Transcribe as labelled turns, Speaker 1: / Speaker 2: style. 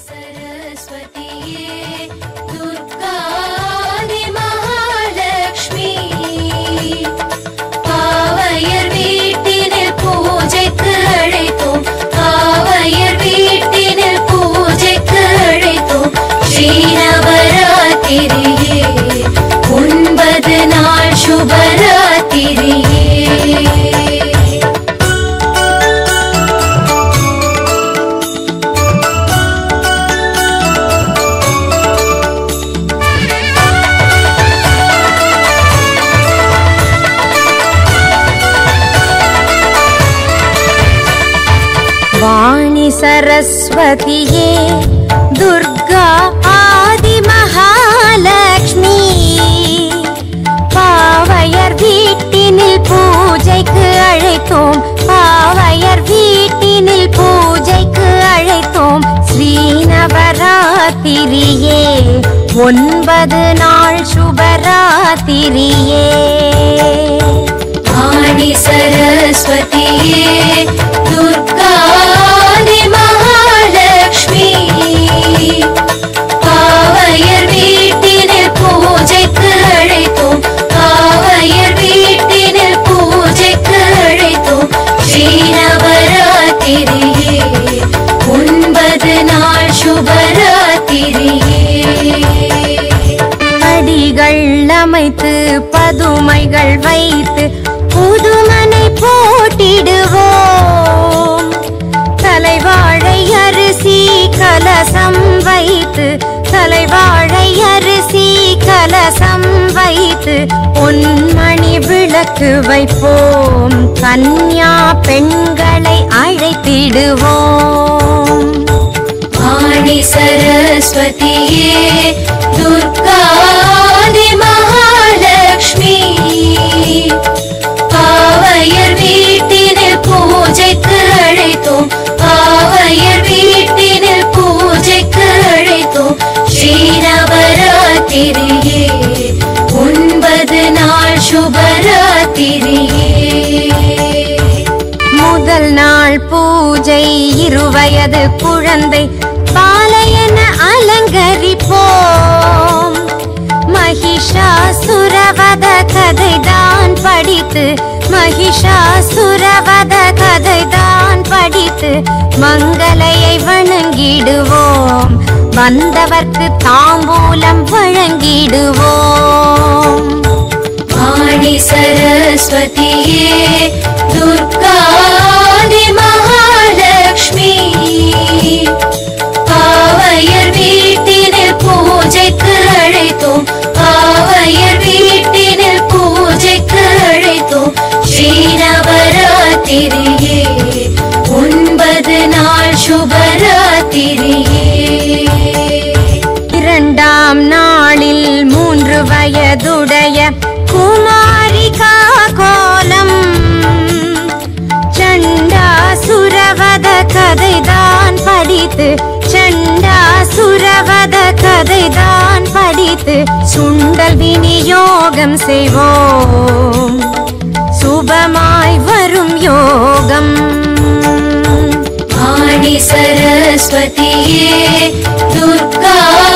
Speaker 1: सरस्वतीये दुर्गादि महालक्ष्मी பாவையர் வீட்டினில் பூஜைக்கு அழைத்தோம் பாவையர் வீட்டினில் பூஜைக்கு அழைத்தோம் ஸ்ரீநவராத்திரியே ஒன்பது நாள் சுபராத்திரியே
Speaker 2: வாணி சரஸ்வதியே துர்கா ஆதி மகாலட்சுமி பாவையர் வீட்டினில் பூஜைக்கு அழைத்தோம் பாவையர் வீட்டினில் பூஜைக்கு அழைத்தோம் ஸ்ரீநவராத்திரியே ஒன்பது நாள் சுபராத்திரியே
Speaker 1: வாணி சரஸ்வதியே துர்காதி மகாலட்சுமி பாவையர் வீட்டினில் பூஜைக்கு அழைத்தோம் பாவையர் வீட்டினில் பூஜைக்கு அழைத்தோம் ஸ்ரீநவராத்திரியே ஒன்பது நாள் சுபராத்திரியே
Speaker 2: அடிகள் அமைத்து பதுமைகள் வைத்து புதுமனை போட்டிடுவோம் தலைவாழை அரிசி கலசம் வைத்து தலைவாழை அரிசி கலசம் வைத்து பொன்மணி விளக்கு வைப்போம் கன்யா பெண்களை அழைத்திடுவோம்
Speaker 1: வாணி சரஸ்வதியே துர்காதி மகாலட்சுமி பாவையர் வீட்டினில் பூஜைக்கு அழைத்தோம் பாவையர் வீட்டினில் பூஜைக்கு அழைத்தோம் ஸ்ரீநவராத்திரியே ஒன்பது நாள் சுபராத்திரியே
Speaker 2: முதல் நாள் பூஜை இருவயது குழந்தை பாலையன அலங்கரிப்போம் மகிஷாசுரவத கதைதான் படித்து மகிஷாசுரவத கதைதான் படித்து மங்களையை வணங்கிடுவோம் வந்தவர்க்கு தாம்பூலம் வழங்கிடுவோம்
Speaker 1: வாணி சரஸ்வதியே துர்காதி மகாலட்சுமி பாவையர் வீட்டினில் பூஜைக்கு அழைத்தோம் பாவையர் வீட்டினில் பூஜைக்கு அழைத்தோம் ஸ்ரீநவராத்திரியே ஒன்பது நாள் சுபராத்திரியே
Speaker 2: இரண்டாம் நாளில் மூன்று வயதுடைய குமாரிகா கோலம் சண்டாசுரவத கதைதான் படித்து சண்டாசுரவத கதைதான் படித்து சுண்டல் விநியோகம் செய்வோம் சுபமாய் வரும் யோகம்
Speaker 1: வாணி சரஸ்வதியே துர்கா